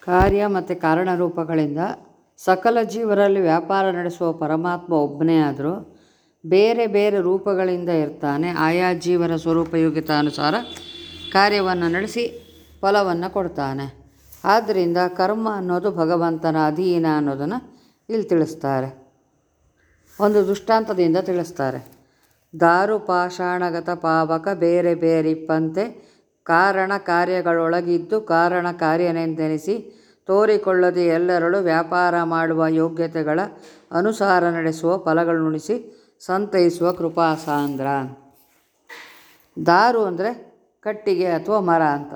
ಕಾರ್ಯ ಮತ್ತು ಕಾರಣ ರೂಪಗಳಿಂದ ಸಕಲ ಜೀವರಲ್ಲಿ ವ್ಯಾಪಾರ ನಡೆಸುವ ಪರಮಾತ್ಮ ಒಬ್ಬನೇ ಆದರೂ ಬೇರೆ ಬೇರೆ ರೂಪಗಳಿಂದ ಇರ್ತಾನೆ ಆಯಾ ಜೀವನ ಸ್ವರೂಪಯೋಗ್ಯತಾನುಸಾರ ಕಾರ್ಯವನ್ನು ನಡೆಸಿ ಫಲವನ್ನು ಕೊಡ್ತಾನೆ ಆದ್ದರಿಂದ ಕರ್ಮ ಅನ್ನೋದು ಭಗವಂತನ ಅಧೀನ ಅನ್ನೋದನ್ನು ಇಲ್ಲಿ ತಿಳಿಸ್ತಾರೆ ಒಂದು ದೃಷ್ಟಾಂತದಿಂದ ತಿಳಿಸ್ತಾರೆ ದಾರು ಪಾಷಾಣಗತ ಪಾವಕ ಬೇರೆ ಬೇರಿಪ್ಪಂತೆ ಕಾರಣ ಕಾರ್ಯಗಳೊಳಗಿದ್ದು ಕಾರಣ ಕಾರ್ಯನೆಂದೆನಿಸಿ ತೋರಿಕೊಳ್ಳದೆ ಎಲ್ಲರಳು ವ್ಯಾಪಾರ ಮಾಡುವ ಯೋಗ್ಯತೆಗಳ ಅನುಸಾರ ನಡೆಸುವ ಫಲಗಳನ್ನುಣಿಸಿ ಸಂತೈಸುವ ಕೃಪಾಸಾಂದ್ರ ದಾರು ಅಂದರೆ ಕಟ್ಟಿಗೆ ಅಥವಾ ಮರ ಅಂತ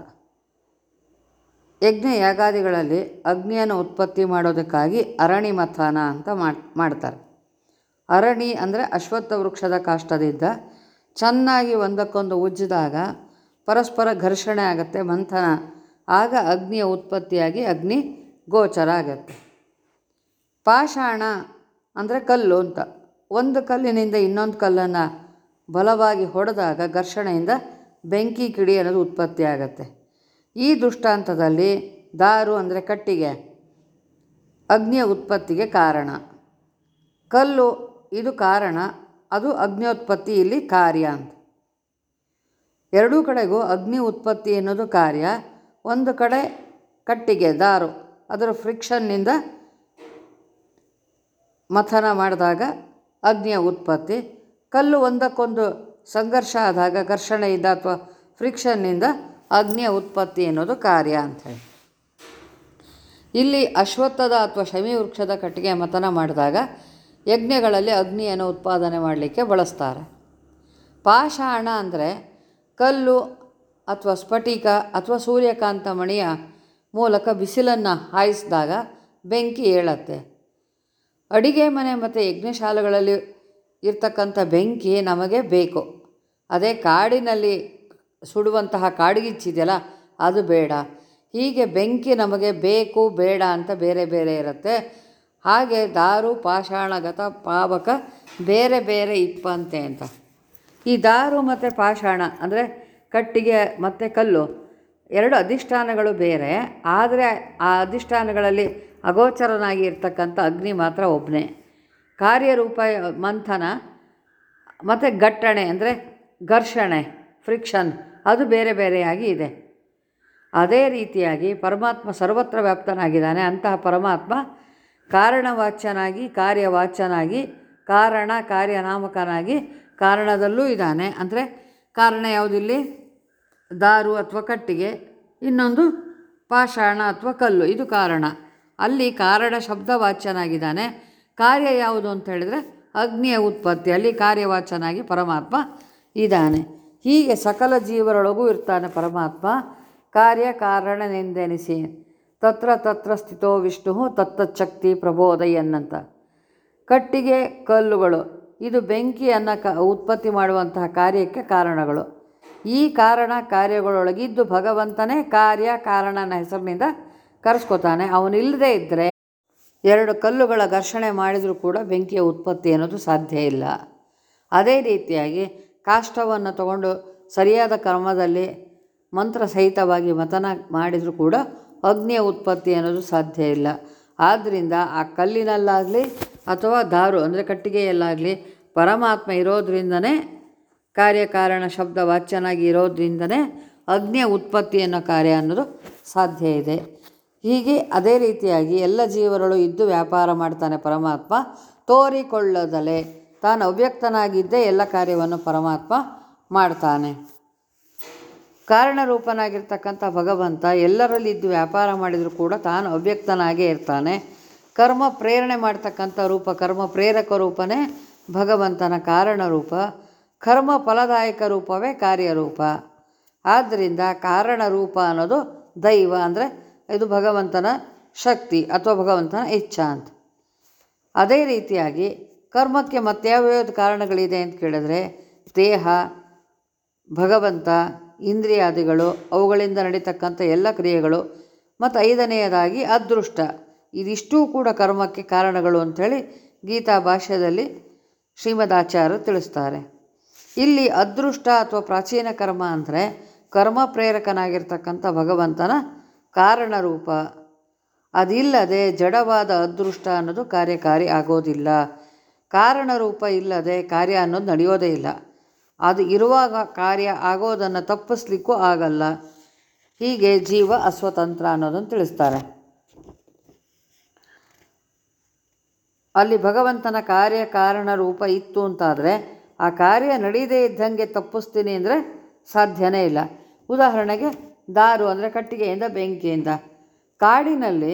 ಯಜ್ಞ ಯಾಗಾದಿಗಳಲ್ಲಿ ಅಗ್ನಿಯನ್ನು ಉತ್ಪತ್ತಿ ಮಾಡೋದಕ್ಕಾಗಿ ಅರಣಿ ಮಥನ ಅಂತ ಮಾಡ್ತಾರೆ ಅರಣಿ ಅಂದರೆ ಅಶ್ವತ್ಥ ವೃಕ್ಷದ ಕಾಷ್ಟದಿಂದ ಚೆನ್ನಾಗಿ ಒಂದಕ್ಕೊಂದು ಉಜ್ಜಿದಾಗ ಪರಸ್ಪರ ಘರ್ಷಣೆ ಆಗುತ್ತೆ ಮಂಥನ ಆಗ ಅಗ್ನಿಯ ಉತ್ಪತ್ತಿಯಾಗಿ ಅಗ್ನಿ ಗೋಚರ ಆಗುತ್ತೆ ಪಾಷಾಣ ಅಂದರೆ ಕಲ್ಲು ಅಂತ ಒಂದು ಕಲ್ಲಿನಿಂದ ಇನ್ನೊಂದು ಕಲ್ಲನ್ನು ಬಲವಾಗಿ ಹೊಡೆದಾಗ ಘರ್ಷಣೆಯಿಂದ ಬೆಂಕಿ ಕಿಡಿ ಅನ್ನೋದು ಉತ್ಪತ್ತಿ ಆಗುತ್ತೆ ಈ ದೃಷ್ಟಾಂತದಲ್ಲಿ ದಾರು ಅಂದರೆ ಕಟ್ಟಿಗೆ ಅಗ್ನಿಯ ಉತ್ಪತ್ತಿಗೆ ಕಾರಣ ಕಲ್ಲು ಇದು ಕಾರಣ ಅದು ಅಗ್ನಿಯೋತ್ಪತ್ತಿ ಇಲ್ಲಿ ಕಾರ್ಯ ಅಂತ ಎರಡೂ ಕಡೆಗೂ ಅಗ್ನಿ ಉತ್ಪತ್ತಿ ಎನ್ನುವುದು ಕಾರ್ಯ ಒಂದು ಕಡೆ ಕಟ್ಟಿಗೆ ದಾರು ಅದರ ಫ್ರಿಕ್ಷನ್ನಿಂದ ಮಥನ ಮಾಡಿದಾಗ ಅಗ್ನಿಯ ಉತ್ಪತ್ತಿ ಕಲ್ಲು ಒಂದಕ್ಕೊಂದು ಸಂಘರ್ಷ ಆದಾಗ ಘರ್ಷಣೆಯಿಂದ ಅಥವಾ ಫ್ರಿಕ್ಷನ್ನಿಂದ ಅಗ್ನಿಯ ಉತ್ಪತ್ತಿ ಎನ್ನುವುದು ಕಾರ್ಯ ಅಂಥೇಳಿ ಇಲ್ಲಿ ಅಶ್ವತ್ಥದ ಅಥವಾ ಶಮಿ ವೃಕ್ಷದ ಕಟ್ಟಿಗೆ ಮಥನ ಮಾಡಿದಾಗ ಯಜ್ಞಗಳಲ್ಲಿ ಅಗ್ನಿಯನ್ನು ಉತ್ಪಾದನೆ ಮಾಡಲಿಕ್ಕೆ ಬಳಸ್ತಾರೆ ಪಾಷಾಣ ಅಂದರೆ ಕಲ್ಲು ಅಥವಾ ಸ್ಫಟಿಕ ಅಥವಾ ಸೂರ್ಯಕಾಂತ ಮಣಿಯ ಮೂಲಕ ಬಿಸಿಲನ್ನು ಹಾಯಿಸಿದಾಗ ಬೆಂಕಿ ಏಳತ್ತೆ ಅಡಿಗೆ ಮನೆ ಮತ್ತು ಯಜ್ಞಶಾಲೆಗಳಲ್ಲಿ ಇರ್ತಕ್ಕಂಥ ಬೆಂಕಿ ನಮಗೆ ಬೇಕು ಅದೇ ಕಾಡಿನಲ್ಲಿ ಸುಡುವಂತಹ ಕಾಡ್ಗಿಚ್ಚಿದೆಯಲ್ಲ ಅದು ಬೇಡ ಹೀಗೆ ಬೆಂಕಿ ನಮಗೆ ಬೇಕು ಬೇಡ ಅಂತ ಬೇರೆ ಬೇರೆ ಇರುತ್ತೆ ಹಾಗೆ ದಾರು ಪಾಷಾಣಗತ ಪಾವಕ ಬೇರೆ ಬೇರೆ ಇಪ್ಪಂತೆ ಅಂತ ಈ ದಾರು ಮತ್ತು ಪಾಷಾಣ ಅಂದರೆ ಕಟ್ಟಿಗೆ ಮತ್ತು ಕಲ್ಲು ಎರಡು ಅಧಿಷ್ಠಾನಗಳು ಬೇರೆ ಆದರೆ ಆ ಅಧಿಷ್ಠಾನಗಳಲ್ಲಿ ಅಗೋಚರನಾಗಿ ಇರ್ತಕ್ಕಂಥ ಅಗ್ನಿ ಮಾತ್ರ ಒಬ್ಬನೇ ಕಾರ್ಯರೂಪ ಮಂಥನ ಮತ್ತು ಗಟ್ಟಣೆ ಅಂದರೆ ಘರ್ಷಣೆ ಫ್ರಿಕ್ಷನ್ ಅದು ಬೇರೆ ಬೇರೆಯಾಗಿ ಇದೆ ಅದೇ ರೀತಿಯಾಗಿ ಪರಮಾತ್ಮ ಸರ್ವತ್ರ ವ್ಯಾಪ್ತನಾಗಿದ್ದಾನೆ ಅಂತಹ ಪರಮಾತ್ಮ ಕಾರಣವಾಚ್ಯನಾಗಿ ಕಾರ್ಯವಾಚ್ಯನಾಗಿ ಕಾರಣ ಕಾರ್ಯನಾಮಕನಾಗಿ ಕಾರಣದಲ್ಲೂ ಇದ್ದಾನೆ ಅಂದರೆ ಕಾರಣ ಯಾವುದಿಲ್ಲಿ ದಾರು ಅಥವಾ ಕಟ್ಟಿಗೆ ಇನ್ನೊಂದು ಪಾಷಾಣ ಅಥವಾ ಕಲ್ಲು ಇದು ಕಾರಣ ಅಲ್ಲಿ ಕಾರಣ ಶಬ್ದವಾಚ್ಯನಾಗಿದ್ದಾನೆ ಕಾರ್ಯ ಯಾವುದು ಅಂತ ಹೇಳಿದರೆ ಅಗ್ನಿಯ ಉತ್ಪತ್ತಿ ಅಲ್ಲಿ ಕಾರ್ಯವಾಚ್ಯನಾಗಿ ಪರಮಾತ್ಮ ಇದ್ದಾನೆ ಹೀಗೆ ಸಕಲ ಜೀವರೊಳಗೂ ಇರ್ತಾನೆ ಪರಮಾತ್ಮ ಕಾರ್ಯ ಕಾರಣನೆಂದೆನಿಸಿ ತತ್ರ ತತ್ರ ಸ್ಥಿತೋ ವಿಷ್ಣು ತತ್ತಚ್ಛಕ್ತಿ ಪ್ರಬೋದಯನ್ನಂತ ಕಟ್ಟಿಗೆ ಕಲ್ಲುಗಳು ಇದು ಬೆಂಕಿಯನ್ನು ಕ ಉತ್ಪತ್ತಿ ಮಾಡುವಂತಹ ಕಾರ್ಯಕ್ಕೆ ಕಾರಣಗಳು ಈ ಕಾರಣ ಕಾರ್ಯಗಳೊಳಗಿದ್ದು ಭಗವಂತನೇ ಕಾರ್ಯ ಕಾರಣನ ಹೆಸರಿನಿಂದ ಕರೆಸ್ಕೊತಾನೆ ಅವನಿಲ್ಲದೆ ಇದ್ದರೆ ಎರಡು ಕಲ್ಲುಗಳ ಘರ್ಷಣೆ ಮಾಡಿದರೂ ಕೂಡ ಬೆಂಕಿಯ ಉತ್ಪತ್ತಿ ಅನ್ನೋದು ಸಾಧ್ಯ ಇಲ್ಲ ಅದೇ ರೀತಿಯಾಗಿ ಕಾಷ್ಟವನ್ನು ತಗೊಂಡು ಸರಿಯಾದ ಕ್ರಮದಲ್ಲಿ ಮಂತ್ರ ಸಹಿತವಾಗಿ ಮತನ ಮಾಡಿದರೂ ಕೂಡ ಅಗ್ನಿಯ ಉತ್ಪತ್ತಿ ಅನ್ನೋದು ಸಾಧ್ಯ ಇಲ್ಲ ಆದ್ದರಿಂದ ಆ ಕಲ್ಲಿನಲ್ಲಾಗಲಿ ಅಥವಾ ದಾರು ಅಂದರೆ ಕಟ್ಟಿಗೆಯಲ್ಲಾಗಲಿ ಪರಮಾತ್ಮ ಇರೋದ್ರಿಂದನೇ ಕಾರ್ಯಕಾರಣ ಶಬ್ದ ವಾಚ್ಯನಾಗಿ ಇರೋದ್ರಿಂದನೇ ಅಗ್ನಿಯ ಉತ್ಪತ್ತಿ ಅನ್ನೋ ಕಾರ್ಯ ಅನ್ನೋದು ಸಾಧ್ಯ ಇದೆ ಹೀಗೆ ಅದೇ ರೀತಿಯಾಗಿ ಎಲ್ಲ ಜೀವರಳು ಇದ್ದು ವ್ಯಾಪಾರ ಮಾಡ್ತಾನೆ ಪರಮಾತ್ಮ ತೋರಿಕೊಳ್ಳದಲೆ ತಾನು ಅವ್ಯಕ್ತನಾಗಿದ್ದೇ ಎಲ್ಲ ಕಾರ್ಯವನ್ನು ಪರಮಾತ್ಮ ಮಾಡ್ತಾನೆ ಕಾರಣರೂಪನಾಗಿರ್ತಕ್ಕಂಥ ಭಗವಂತ ಎಲ್ಲರಲ್ಲಿ ಇದ್ದು ವ್ಯಾಪಾರ ಮಾಡಿದರೂ ಕೂಡ ತಾನು ಅವ್ಯಕ್ತನಾಗೇ ಇರ್ತಾನೆ ಕರ್ಮ ಪ್ರೇರಣೆ ಮಾಡ್ತಕ್ಕಂಥ ರೂಪ ಕರ್ಮ ಪ್ರೇರಕ ರೂಪನೇ ಭಗವಂತನ ಕಾರಣ ರೂಪ ಕರ್ಮ ಫಲದಾಯಕ ರೂಪವೇ ಕಾರ್ಯರೂಪ ಆದ್ದರಿಂದ ಕಾರಣ ರೂಪ ಅನ್ನೋದು ದೈವ ಅಂದರೆ ಇದು ಭಗವಂತನ ಶಕ್ತಿ ಅಥವಾ ಭಗವಂತನ ಇಚ್ಛಾ ಅಂತ ಅದೇ ರೀತಿಯಾಗಿ ಕರ್ಮಕ್ಕೆ ಮತ್ಯಾವ್ಯಾವ್ದು ಕಾರಣಗಳಿದೆ ಅಂತ ಕೇಳಿದ್ರೆ ದೇಹ ಭಗವಂತ ಇಂದ್ರಿಯಾದಿಗಳು ಅವುಗಳಿಂದ ನಡೀತಕ್ಕಂಥ ಎಲ್ಲ ಕ್ರಿಯೆಗಳು ಮತ್ತು ಐದನೆಯದಾಗಿ ಅದೃಷ್ಟ ಇದಿಷ್ಟೂ ಕೂಡ ಕರ್ಮಕ್ಕೆ ಕಾರಣಗಳು ಅಂಥೇಳಿ ಗೀತಾ ಭಾಷ್ಯದಲ್ಲಿ ಶ್ರೀಮದಾಚಾರ್ಯರು ತಿಳಿಸ್ತಾರೆ ಇಲ್ಲಿ ಅದೃಷ್ಟ ಅಥವಾ ಪ್ರಾಚೀನ ಕರ್ಮ ಅಂದರೆ ಕರ್ಮ ಪ್ರೇರಕನಾಗಿರ್ತಕ್ಕಂಥ ಭಗವಂತನ ಕಾರಣ ರೂಪ ಅದಿಲ್ಲದೆ ಜಡವಾದ ಅದೃಷ್ಟ ಅನ್ನೋದು ಕಾರ್ಯಕಾರಿ ಆಗೋದಿಲ್ಲ ಕಾರಣರೂಪ ಇಲ್ಲದೆ ಕಾರ್ಯ ಅನ್ನೋದು ನಡೆಯೋದೇ ಇಲ್ಲ ಅದು ಇರುವಾಗ ಕಾರ್ಯ ಆಗೋದನ್ನು ತಪ್ಪಿಸ್ಲಿಕ್ಕೂ ಆಗಲ್ಲ ಹೀಗೆ ಜೀವ ಅಸ್ವತಂತ್ರ ಅನ್ನೋದನ್ನು ತಿಳಿಸ್ತಾರೆ ಅಲ್ಲಿ ಭಗವಂತನ ಕಾರ್ಯ ಕಾರಣ ರೂಪ ಇತ್ತು ಅಂತಾದರೆ ಆ ಕಾರ್ಯ ನಡೀದೇ ಇದ್ದಂಗೆ ತಪ್ಪಿಸ್ತೀನಿ ಅಂದರೆ ಸಾಧ್ಯನೇ ಇಲ್ಲ ಉದಾಹರಣೆಗೆ ದಾರು ಅಂದರೆ ಕಟ್ಟಿಗೆಯಿಂದ ಬೆಂಕಿಯಿಂದ ಕಾಡಿನಲ್ಲಿ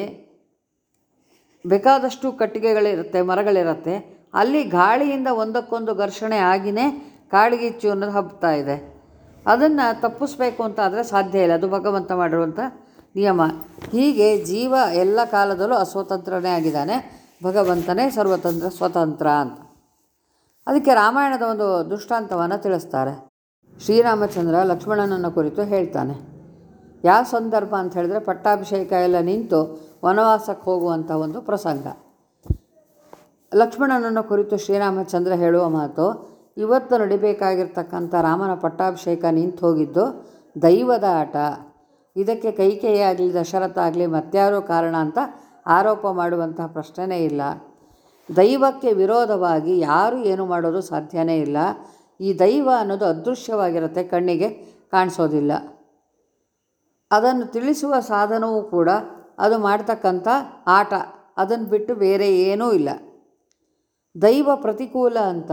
ಬೇಕಾದಷ್ಟು ಕಟ್ಟಿಗೆಗಳಿರುತ್ತೆ ಮರಗಳಿರುತ್ತೆ ಅಲ್ಲಿ ಗಾಳಿಯಿಂದ ಒಂದಕ್ಕೊಂದು ಘರ್ಷಣೆ ಆಗಿನೇ ಕಾಡ್ಗಿಚ್ಚು ಅನ್ನೋದು ಹಬ್ತಾ ಇದೆ ಅದನ್ನು ತಪ್ಪಿಸ್ಬೇಕು ಅಂತ ಆದರೆ ಸಾಧ್ಯ ಇಲ್ಲ ಅದು ಭಗವಂತ ಮಾಡಿರುವಂಥ ನಿಯಮ ಹೀಗೆ ಜೀವ ಎಲ್ಲ ಕಾಲದಲ್ಲೂ ಅಸ್ವತಂತ್ರನೇ ಆಗಿದ್ದಾನೆ ಭಗವಂತನೇ ಸರ್ವತಂತ್ರ ಸ್ವತಂತ್ರ ಅಂತ ಅದಕ್ಕೆ ರಾಮಾಯಣದ ಒಂದು ದೃಷ್ಟಾಂತವನ್ನು ತಿಳಿಸ್ತಾರೆ ಶ್ರೀರಾಮಚಂದ್ರ ಲಕ್ಷ್ಮಣನನ್ನು ಕುರಿತು ಹೇಳ್ತಾನೆ ಯಾವ ಸಂದರ್ಭ ಅಂತ ಹೇಳಿದ್ರೆ ಪಟ್ಟಾಭಿಷೇಕ ಎಲ್ಲ ನಿಂತು ವನವಾಸಕ್ಕೆ ಹೋಗುವಂಥ ಒಂದು ಪ್ರಸಂಗ ಲಕ್ಷ್ಮಣನನ್ನು ಕುರಿತು ಶ್ರೀರಾಮಚಂದ್ರ ಹೇಳುವ ಮಾತು ಇವತ್ತು ನಡಿಬೇಕಾಗಿರ್ತಕ್ಕಂಥ ರಾಮನ ಪಟ್ಟಾಭಿಷೇಕ ನಿಂತು ಹೋಗಿದ್ದು ದೈವದ ಆಟ ಇದಕ್ಕೆ ಕೈಕೇಯಿ ಆಗಲಿ ದಶರಥ ಆಗಲಿ ಮತ್ಯಾರೋ ಕಾರಣ ಅಂತ ಆರೋಪ ಮಾಡುವಂತಹ ಪ್ರಶ್ನೆನೇ ಇಲ್ಲ ದೈವಕ್ಕೆ ವಿರೋಧವಾಗಿ ಯಾರೂ ಏನು ಮಾಡೋದು ಸಾಧ್ಯನೇ ಇಲ್ಲ ಈ ದೈವ ಅನ್ನೋದು ಅದೃಶ್ಯವಾಗಿರುತ್ತೆ ಕಣ್ಣಿಗೆ ಕಾಣಿಸೋದಿಲ್ಲ ಅದನ್ನು ತಿಳಿಸುವ ಸಾಧನವೂ ಕೂಡ ಅದು ಮಾಡ್ತಕ್ಕಂಥ ಆಟ ಅದನ್ನು ಬಿಟ್ಟು ಬೇರೆ ಏನೂ ಇಲ್ಲ ದೈವ ಪ್ರತಿಕೂಲ ಅಂತ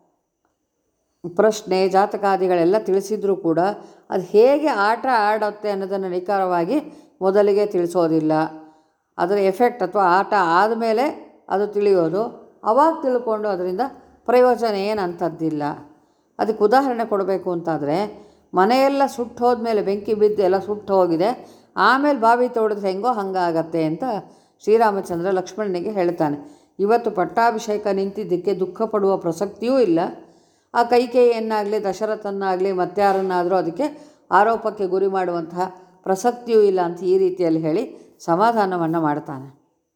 ಪ್ರಶ್ನೆ ಜಾತಕಾದಿಗಳೆಲ್ಲ ತಿಳಿಸಿದರೂ ಕೂಡ ಅದು ಹೇಗೆ ಆಟ ಆಡುತ್ತೆ ಅನ್ನೋದನ್ನು ನಿಖರವಾಗಿ ಮೊದಲಿಗೆ ತಿಳಿಸೋದಿಲ್ಲ ಅದರ ಎಫೆಕ್ಟ್ ಅಥವಾ ಆಟ ಆದಮೇಲೆ ಅದು ತಿಳಿಯೋದು ಅವಾಗ ತಿಳ್ಕೊಂಡು ಅದರಿಂದ ಪ್ರಯೋಜನ ಏನಂಥದ್ದಿಲ್ಲ ಅದಕ್ಕೆ ಉದಾಹರಣೆ ಕೊಡಬೇಕು ಅಂತಾದರೆ ಮನೆಯೆಲ್ಲ ಸುಟ್ಟು ಹೋದ್ಮೇಲೆ ಬೆಂಕಿ ಬಿದ್ದು ಎಲ್ಲ ಸುಟ್ಟು ಹೋಗಿದೆ ಆಮೇಲೆ ಬಾವಿ ತೋಡಿದ್ರೆ ಹೆಂಗೋ ಹಂಗಾಗತ್ತೆ ಅಂತ ಶ್ರೀರಾಮಚಂದ್ರ ಲಕ್ಷ್ಮಣನಿಗೆ ಹೇಳ್ತಾನೆ ಇವತ್ತು ಪಟ್ಟಾಭಿಷೇಕ ನಿಂತಿದ್ದಕ್ಕೆ ದುಃಖ ಪಡುವ ಪ್ರಸಕ್ತಿಯೂ ಇಲ್ಲ ಆ ಕೈಕೇಯಿಯನ್ನಾಗಲಿ ದಶರಥನ್ನಾಗಲಿ ಮತ್ತಾರನ್ನಾದರೂ ಅದಕ್ಕೆ ಆರೋಪಕ್ಕೆ ಗುರಿ ಮಾಡುವಂತಹ ಪ್ರಸಕ್ತಿಯೂ ಇಲ್ಲ ಅಂತ ಈ ರೀತಿಯಲ್ಲಿ ಹೇಳಿ ಸಮಾಧಾನವನ್ನು ಮಾಡ್ತಾನೆ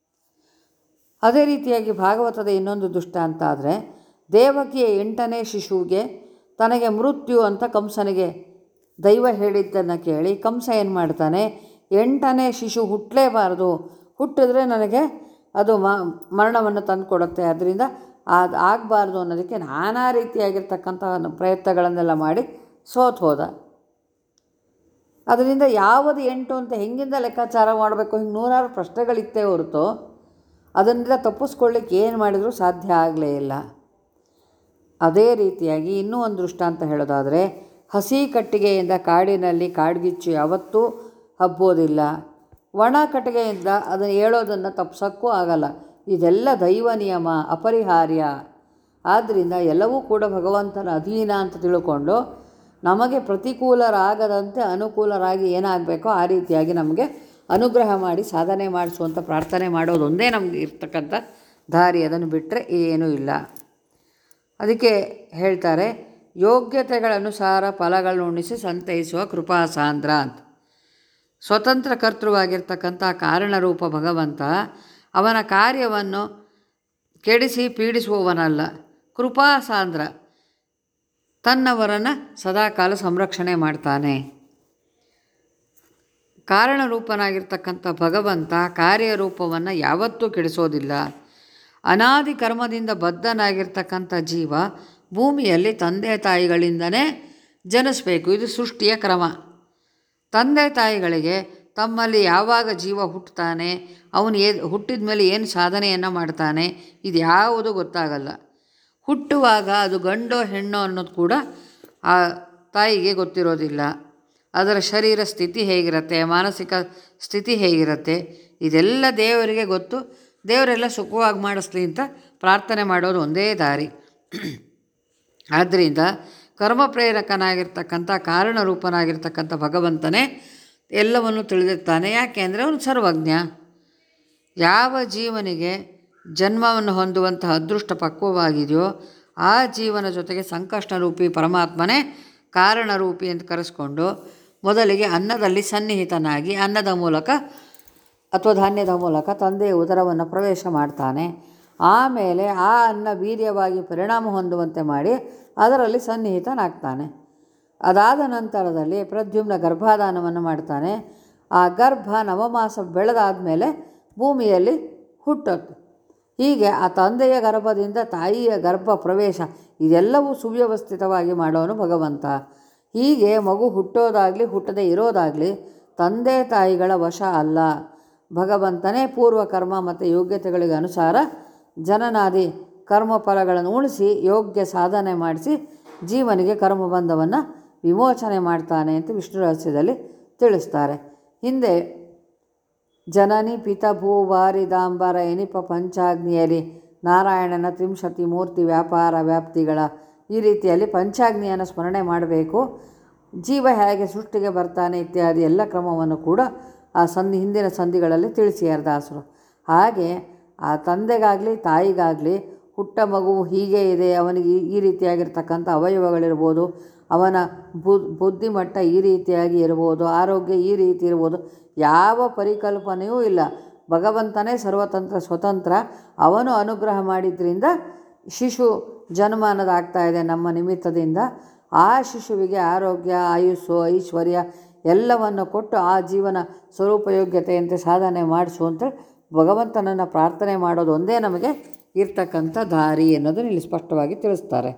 ಅದೇ ರೀತಿಯಾಗಿ ಭಾಗವತದ ಇನ್ನೊಂದು ದುಷ್ಟ ಅಂತ ಆದರೆ ದೇವಕಿಯ ಎಂಟನೇ ಶಿಶುವಿಗೆ ತನಗೆ ಮೃತ್ಯು ಅಂತ ಕಂಸನಿಗೆ ದೈವ ಹೇಳಿದ್ದನ್ನು ಕೇಳಿ ಕಂಸ ಏನು ಮಾಡ್ತಾನೆ ಎಂಟನೇ ಶಿಶು ಹುಟ್ಟಲೇಬಾರ್ದು ಹುಟ್ಟಿದ್ರೆ ನನಗೆ ಅದು ಮ ಮರಣವನ್ನು ತಂದುಕೊಡುತ್ತೆ ಅದರಿಂದ ಅದು ಆಗಬಾರ್ದು ಅನ್ನೋದಕ್ಕೆ ನಾನಾ ರೀತಿಯಾಗಿರ್ತಕ್ಕಂಥ ಪ್ರಯತ್ನಗಳನ್ನೆಲ್ಲ ಮಾಡಿ ಸೋತು ಹೋದ ಅದರಿಂದ ಯಾವುದು ಎಂಟು ಅಂತ ಹೆಂಗಿಂದ ಲೆಕ್ಕಾಚಾರ ಮಾಡಬೇಕು ಹಿಂಗೆ ನೂರಾರು ಪ್ರಶ್ನೆಗಳಿತ್ತೇ ಹೊರತು ಅದನ್ನೆಲ್ಲ ತಪ್ಪಿಸ್ಕೊಳ್ಳಿಕ್ಕೆ ಏನು ಮಾಡಿದರೂ ಸಾಧ್ಯ ಆಗಲೇ ಇಲ್ಲ ಅದೇ ರೀತಿಯಾಗಿ ಇನ್ನೂ ಒಂದು ದೃಷ್ಟಾಂತ ಹೇಳೋದಾದರೆ ಹಸಿ ಕಟ್ಟಿಗೆಯಿಂದ ಕಾಡಿನಲ್ಲಿ ಕಾಡ್ಗಿಚ್ಚು ಯಾವತ್ತೂ ಹಬ್ಬೋದಿಲ್ಲ ಒಣ ಕಟ್ಟಿಗೆಯಿಂದ ಅದನ್ನು ಹೇಳೋದನ್ನು ತಪ್ಸೋಕ್ಕೂ ಆಗಲ್ಲ ಇದೆಲ್ಲ ದೈವ ನಿಯಮ ಅಪರಿಹಾರ್ಯ ಆದ್ದರಿಂದ ಎಲ್ಲವೂ ಕೂಡ ಭಗವಂತನ ಅಧೀನ ಅಂತ ತಿಳ್ಕೊಂಡು ನಮಗೆ ಪ್ರತಿಕೂಲರಾಗದಂತೆ ಅನುಕೂಲರಾಗಿ ಏನಾಗಬೇಕೋ ಆ ರೀತಿಯಾಗಿ ನಮಗೆ ಅನುಗ್ರಹ ಮಾಡಿ ಸಾಧನೆ ಮಾಡಿಸುವಂಥ ಪ್ರಾರ್ಥನೆ ಮಾಡೋದು ಒಂದೇ ನಮಗೆ ಇರ್ತಕ್ಕಂಥ ದಾರಿ ಅದನ್ನು ಬಿಟ್ಟರೆ ಏನೂ ಇಲ್ಲ ಅದಕ್ಕೆ ಹೇಳ್ತಾರೆ ಯೋಗ್ಯತೆಗಳನುಸಾರ ಫಲಗಳನ್ನು ಉಣಿಸಿ ಸಂತೈಸುವ ಕೃಪಾಸಾಂದ್ರ ಅಂತ ಸ್ವತಂತ್ರ ಕರ್ತೃವಾಗಿರ್ತಕ್ಕಂಥ ಕಾರಣರೂಪ ಭಗವಂತ ಅವನ ಕಾರ್ಯವನ್ನು ಕೆಡಿಸಿ ಪೀಡಿಸುವವನಲ್ಲ ಕೃಪಾಸಾಂದ್ರ ತನ್ನವರನ್ನು ಸದಾಕಾಲ ಸಂರಕ್ಷಣೆ ಮಾಡ್ತಾನೆ ಕಾರಣರೂಪನಾಗಿರ್ತಕ್ಕಂಥ ಭಗವಂತ ಕಾರ್ಯರೂಪವನ್ನು ಯಾವತ್ತೂ ಕೆಡಿಸೋದಿಲ್ಲ ಅನಾದಿ ಕರ್ಮದಿಂದ ಬದ್ಧನಾಗಿರ್ತಕ್ಕಂಥ ಜೀವ ಭೂಮಿಯಲ್ಲಿ ತಂದೆ ತಾಯಿಗಳಿಂದನೇ ಜನಿಸಬೇಕು ಇದು ಸೃಷ್ಟಿಯ ಕ್ರಮ ತಂದೆ ತಾಯಿಗಳಿಗೆ ತಮ್ಮಲ್ಲಿ ಯಾವಾಗ ಜೀವ ಹುಟ್ಟುತ್ತಾನೆ ಅವನು ಏ ಹುಟ್ಟಿದ ಮೇಲೆ ಏನು ಸಾಧನೆಯನ್ನು ಮಾಡ್ತಾನೆ ಇದು ಯಾವುದು ಗೊತ್ತಾಗಲ್ಲ ಹುಟ್ಟುವಾಗ ಅದು ಗಂಡೋ ಹೆಣ್ಣೋ ಅನ್ನೋದು ಕೂಡ ಆ ತಾಯಿಗೆ ಗೊತ್ತಿರೋದಿಲ್ಲ ಅದರ ಶರೀರ ಸ್ಥಿತಿ ಹೇಗಿರುತ್ತೆ ಮಾನಸಿಕ ಸ್ಥಿತಿ ಹೇಗಿರುತ್ತೆ ಇದೆಲ್ಲ ದೇವರಿಗೆ ಗೊತ್ತು ದೇವರೆಲ್ಲ ಸುಖವಾಗಿ ಮಾಡಿಸ್ಲಿ ಅಂತ ಪ್ರಾರ್ಥನೆ ಮಾಡೋದು ಒಂದೇ ದಾರಿ ಆದ್ದರಿಂದ ಕರ್ಮ ಪ್ರೇರಕನಾಗಿರ್ತಕ್ಕಂಥ ಕಾರಣರೂಪನಾಗಿರ್ತಕ್ಕಂಥ ಭಗವಂತನೇ ಎಲ್ಲವನ್ನು ತಿಳಿದಿರ್ತಾನೆ ಯಾಕೆ ಅಂದರೆ ಅವನು ಸರ್ವಜ್ಞ ಯಾವ ಜೀವನಿಗೆ ಜನ್ಮವನ್ನು ಹೊಂದುವಂತಹ ಅದೃಷ್ಟ ಪಕ್ವವಾಗಿದೆಯೋ ಆ ಜೀವನ ಜೊತೆಗೆ ಸಂಕಷ್ಟರೂಪಿ ಪರಮಾತ್ಮನೇ ಕಾರಣರೂಪಿ ಅಂತ ಕರೆಸ್ಕೊಂಡು ಮೊದಲಿಗೆ ಅನ್ನದಲ್ಲಿ ಸನ್ನಿಹಿತನಾಗಿ ಅನ್ನದ ಮೂಲಕ ಅಥವಾ ಧಾನ್ಯದ ಮೂಲಕ ತಂದೆಯ ಉದರವನ್ನು ಪ್ರವೇಶ ಮಾಡ್ತಾನೆ ಆಮೇಲೆ ಆ ಅನ್ನ ವೀರ್ಯವಾಗಿ ಪರಿಣಾಮ ಹೊಂದುವಂತೆ ಮಾಡಿ ಅದರಲ್ಲಿ ಸನ್ನಿಹಿತನಾಗ್ತಾನೆ ಅದಾದ ನಂತರದಲ್ಲಿ ಪ್ರದ್ಯುಮ್ನ ಗರ್ಭಾಧಾನವನ್ನು ಮಾಡ್ತಾನೆ ಆ ಗರ್ಭ ನವಮಾಸ ಬೆಳೆದಾದ ಮೇಲೆ ಭೂಮಿಯಲ್ಲಿ ಹುಟ್ಟುತ್ತೆ ಹೀಗೆ ಆ ತಂದೆಯ ಗರ್ಭದಿಂದ ತಾಯಿಯ ಗರ್ಭ ಪ್ರವೇಶ ಇದೆಲ್ಲವೂ ಸುವ್ಯವಸ್ಥಿತವಾಗಿ ಮಾಡೋನು ಭಗವಂತ ಹೀಗೆ ಮಗು ಹುಟ್ಟೋದಾಗಲಿ ಹುಟ್ಟದೇ ಇರೋದಾಗಲಿ ತಂದೆ ತಾಯಿಗಳ ವಶ ಅಲ್ಲ ಭಗವಂತನೇ ಪೂರ್ವ ಕರ್ಮ ಮತ್ತು ಯೋಗ್ಯತೆಗಳಿಗೆ ಅನುಸಾರ ಜನನಾದಿ ಕರ್ಮಫಲಗಳನ್ನು ಉಣಿಸಿ ಯೋಗ್ಯ ಸಾಧನೆ ಮಾಡಿಸಿ ಜೀವನಿಗೆ ಕರ್ಮಬಂಧವನ್ನು ವಿಮೋಚನೆ ಮಾಡ್ತಾನೆ ಅಂತ ವಿಷ್ಣು ರಹಸ್ಯದಲ್ಲಿ ತಿಳಿಸ್ತಾರೆ ಹಿಂದೆ ಜನನಿ ಪಿತ ಭೂ ವಾರಿದಾಂಬರ ಎನಿಪ ಪಂಚಾಗ್ನಿಯಲ್ಲಿ ನಾರಾಯಣನ ತ್ರಿಂಶತಿ ಮೂರ್ತಿ ವ್ಯಾಪಾರ ವ್ಯಾಪ್ತಿಗಳ ಈ ರೀತಿಯಲ್ಲಿ ಪಂಚಾಗ್ನಿಯನ್ನು ಸ್ಮರಣೆ ಮಾಡಬೇಕು ಜೀವ ಹೇಗೆ ಸೃಷ್ಟಿಗೆ ಬರ್ತಾನೆ ಇತ್ಯಾದಿ ಎಲ್ಲ ಕ್ರಮವನ್ನು ಕೂಡ ಆ ಸಂಧಿ ಹಿಂದಿನ ಸಂಧಿಗಳಲ್ಲಿ ತಿಳಿಸಿಯಾರ ದಾಸರು ಹಾಗೆ ಆ ತಂದೆಗಾಗಲಿ ತಾಯಿಗಾಗಲಿ ಹುಟ್ಟ ಮಗು ಹೀಗೆ ಇದೆ ಅವನಿಗೆ ಈ- ಈ ರೀತಿಯಾಗಿರ್ತಕ್ಕಂಥ ಅವಯವಗಳಿರ್ಬೋದು ಅವನ ಬುದ್ಧಿಮಟ್ಟ ಈ ರೀತಿಯಾಗಿ ಇರ್ಬೋದು ಆರೋಗ್ಯ ಈ ರೀತಿ ಇರ್ಬೋದು ಯಾವ ಪರಿಕಲ್ಪನೆಯೂ ಇಲ್ಲ ಭಗವಂತನೇ ಸರ್ವತಂತ್ರ ಸ್ವತಂತ್ರ ಅವನು ಅನುಗ್ರಹ ಮಾಡಿದ್ರಿಂದ ಶಿಶು ಜನ್ಮ ಅನ್ನೋದಾಗ್ತಾ ಇದೆ ನಮ್ಮ ನಿಮಿತ್ತದಿಂದ ಆ ಶಿಶುವಿಗೆ ಆರೋಗ್ಯ ಆಯುಸ್ಸು ಐಶ್ವರ್ಯ ಎಲ್ಲವನ್ನು ಕೊಟ್ಟು ಆ ಜೀವನ ಸ್ವರೂಪಯೋಗ್ಯತೆಯಂತೆ ಸಾಧನೆ ಮಾಡಿಸು ಅಂತೇಳಿ ಭಗವಂತನನ್ನು ಪ್ರಾರ್ಥನೆ ಮಾಡೋದು ಒಂದೇ ನಮಗೆ ಇರ್ತಕ್ಕಂಥ ದಾರಿ ಅನ್ನೋದನ್ನು ಇಲ್ಲಿ ಸ್ಪಷ್ಟವಾಗಿ ತಿಳಿಸ್ತಾರೆ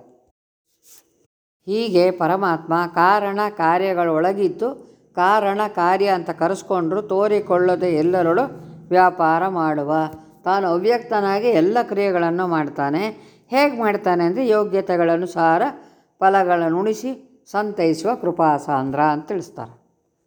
ಹೀಗೆ ಪರಮಾತ್ಮ ಕಾರಣ ಕಾರ್ಯಗಳೊಳಗಿದ್ದು ಕಾರಣ ಕಾರ್ಯ ಅಂತ ಕರೆಸ್ಕೊಂಡ್ರು ತೋರಿಕೊಳ್ಳದೆ ಎಲ್ಲರೊಳು ವ್ಯಾಪಾರ ಮಾಡುವ ತಾನು ಅವ್ಯಕ್ತನಾಗಿ ಎಲ್ಲ ಕ್ರಿಯೆಗಳನ್ನು ಮಾಡ್ತಾನೆ ಹೇಗೆ ಮಾಡ್ತಾನೆ ಅಂದರೆ ಯೋಗ್ಯತೆಗಳನುಸಾರ ಫಲಗಳನ್ನು ಉಣಿಸಿ ಸಂತೈಸುವ ಕೃಪಾಸಾಂದ್ರ ಅಂತ ತಿಳಿಸ್ತಾರೆ